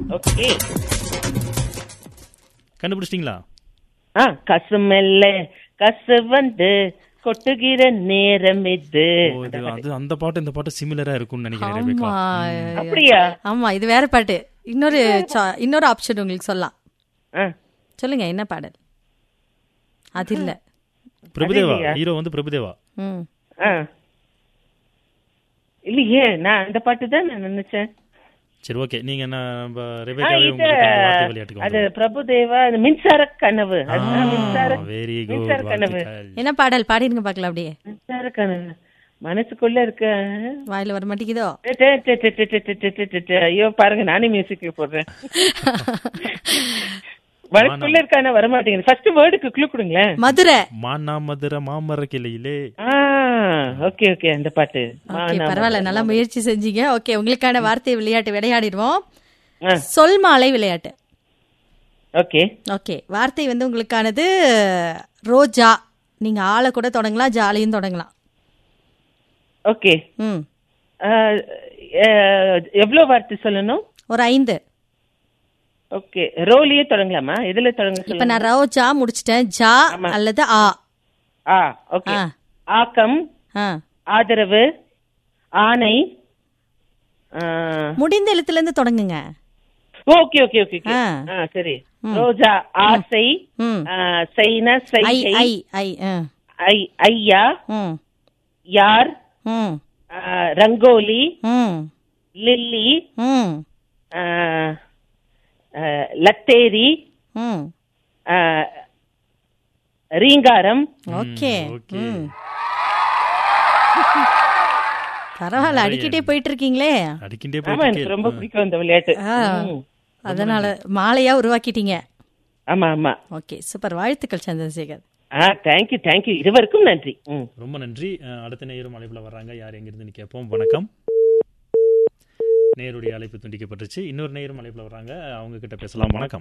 Okay கண்டுபிடிச்சிட்டீங்களா ஆ கசுமெல்ல கசு வந்து கொட்டுகிற நேரம் இது ஓ இது அது அந்த பாட்டு இந்த பாட்டு சிமிலரா இருக்கும்னு நினைக்கிறேன் ரெபேக்கா. ஆமா அப்படியா ஆமா இது வேற பாட்டு இன்னொரு சா- இன்னொரு ஆப்ஷன் உங்களுக்கு சொல்லலாம் ஆ சொல்லுங்க என்ன பாடல் அது இல்ல பிரபுதேவா ஹீரோ வந்து பிரபுதேவா ம் ஆ இல்லையே நான் அந்த பாட்டு தான் நான் நினைச்சேன் சரி ஓகே நீங்க என்ன நம்ம ஆ, ரெபேக்காவே இது, உங்களுக்கு வார்த்தை விளையாட்டுக்கு அது பிரபுதேவா அது மின்சார கனவு அதுதான் மின்சார வெரி குட் மின்சார கனவு என்ன பாடல் பாடிருங்க பார்க்கலாம் அப்படியே மின்சார கனவு மனசுக்குள்ள இருக்க வாயில வர மாட்டேங்குதோ டே, டே, டே, டே, டே, டே, டே, டே, டே, டே. ஐயோ பாருங்க நானே மியூசிக் போடுறேன் மனசுக்குள்ள இருக்கான வரமாட்டேங்குது ஃபர்ஸ்ட் வேர்டுக்கு க்ளூ கொடுங்களேன் மதுரை மானா மதுர மாமர கிளையிலே ஆ ஓகே ஓகே அந்த பாட்டு ஓகே பரவாயில்ல நல்லா முயற்சி செஞ்சீங்க ஓகே உங்களுக்கான வார்த்தை விளையாட்டு விளையாடிடுவோம் ஆ. சொல் மாலை விளையாட்டு ஓகே ஓகே வார்த்தை வந்து உங்களுக்கானது ரோஜா நீங்க ஆளை கூட தொடங்கலாம் ஜாலியும் தொடங்கலாம் ஓகே ம் எவ்வளவு வார்த்தை சொல்லணும் ஒரு ஐந்து ஓகே ரோலியே தொடங்கலாமா எதுல தொடங்க இப்ப சொல்லுங்க நான் ரோஜா முடிச்சிட்டேன் ஜா அல்லது ஆ ஆ ஓகே ஆ. ஆக்கம் ஆ ஆதரவு ஆணை முடிந்த எழுத்துல இருந்து தொடங்குங்க ஓகே ஓகே ஓகே ஆ. ஆ சரி ரோஜா ஆசை ம் ஆ, செய்ன ஐ செய்கை ஐ ஐ ஆ. ஐ ஐயா ம் யார் ம் ஆ, ரங்கோலி ம் லில்லி ம் ஆ, ஆ, லத்தேரி ம் ஆ, ரீங்காரம் ஓகே ஓகே ம் பரவாயில்ல அடிக்கிட்டே போயிட்டு இருக்கீங்களே அடிக்கிட்டே ஆமா போயிட்டு எனக்கு ரொம்ப பிடிக்கும் இந்த விளையாட்டு ஆ, ம். அதனால மாலையா உருவாக்கிட்டீங்க ஆமா ஆமா ஓகே சூப்பர் வாழ்த்துக்கள் சந்திரசேகர் ஆ தேங்க்யூ தேங்க்யூ இதுவரைக்கும் நன்றி ம் ரொம்ப நன்றி அஹ், அடுத்த நேரம் அழைப்புல வர்றாங்க யார் எங்கிருந்து கேட்போம் வணக்கம் நேருடைய அழைப்பு துண்டிக்கப்பட்டுச்சு இன்னொரு நேரம் அழைப்புல வர்றாங்க அவங்க கிட்ட பேசலாம் வணக்கம்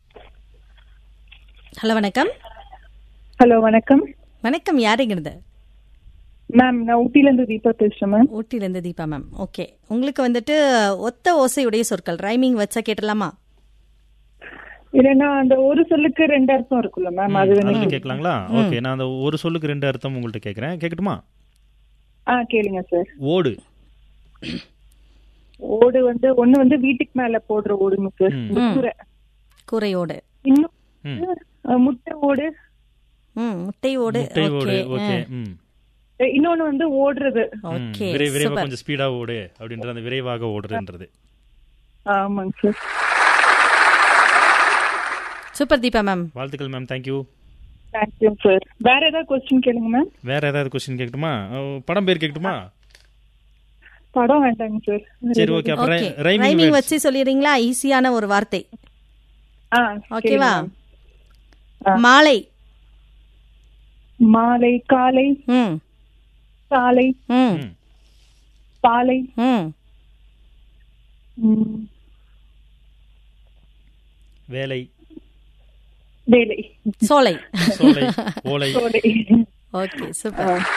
ஹலோ வணக்கம் ஹலோ வணக்கம் வணக்கம் யாருங்கிறது மேம் நான் ஊட்டில இருந்து தீபா பேசுறேன் மேம் ஊட்டிலேருந்து தீபா மேம் ஓகே உங்களுக்கு வந்துட்டு ஒத்த ஓசையுடைய சொற்கள் ரைமிங் வச்சா கேட்டலாமா இல்லைன்னா அந்த ஒரு சொல்லுக்கு ரெண்டு அர்த்தம் இருக்குல்ல மேம் அது வேணும் அதெல்லாம் கேட்கலாங்களா ஓகே நான் அந்த ஒரு சொல்லுக்கு ரெண்டு அர்த்தம் உங்கள்ட்ட கேட்கறேன் கேட்கட்டுமா ஆ கேளுங்க சார் ஓடு ஓடு வந்து ஒண்ணு வந்து வீட்டுக்கு மேல போடுற ஓடுங்க சார் ம். கூரை கூரையோடு இன்னும் ம். அஹ், முட்டை ஓடு ம் முட்டை ஓடு முட்டை ஓடு ஓகே ஓகே ம் அஹ், இன்னொன்னு வந்து ஓடுறது ம். ஓகே விரை விரைவா சூப்பர் கொஞ்சம் ஸ்பீடா ஓடு அப்படின்ற அந்த விரைவாக ஓடுறதுன்றது ஆமாங்க சார் சூப்பர் தீபா மேம் வாழ்த்துக்கள் மேம் தேங்க்யூ தேங்க்யூ சார் வேற ஏதாவது கொஸ்டின் கேளுங்க மேம் வேற ஏதாவது கொஸ்டின் கேட்கட்டுமா அஹ், படம் பேர் கேட்கட்டுமா படம் வேண்டாங்க சார் சரி ஓகே ஓகே அப்புறம் ரைமிங் ரைமிங் வச்சு சொல்லிடுறீங்களா ஈஸியான ஒரு வார்த்தை ஆ ஓகேவா ஆ. மாலை மாலை காலை ம் சாலை ம் பாலை ம் ம், வேலை வேலை சோலை சோலை ஓலை சோலை ஓகே சூப்பர்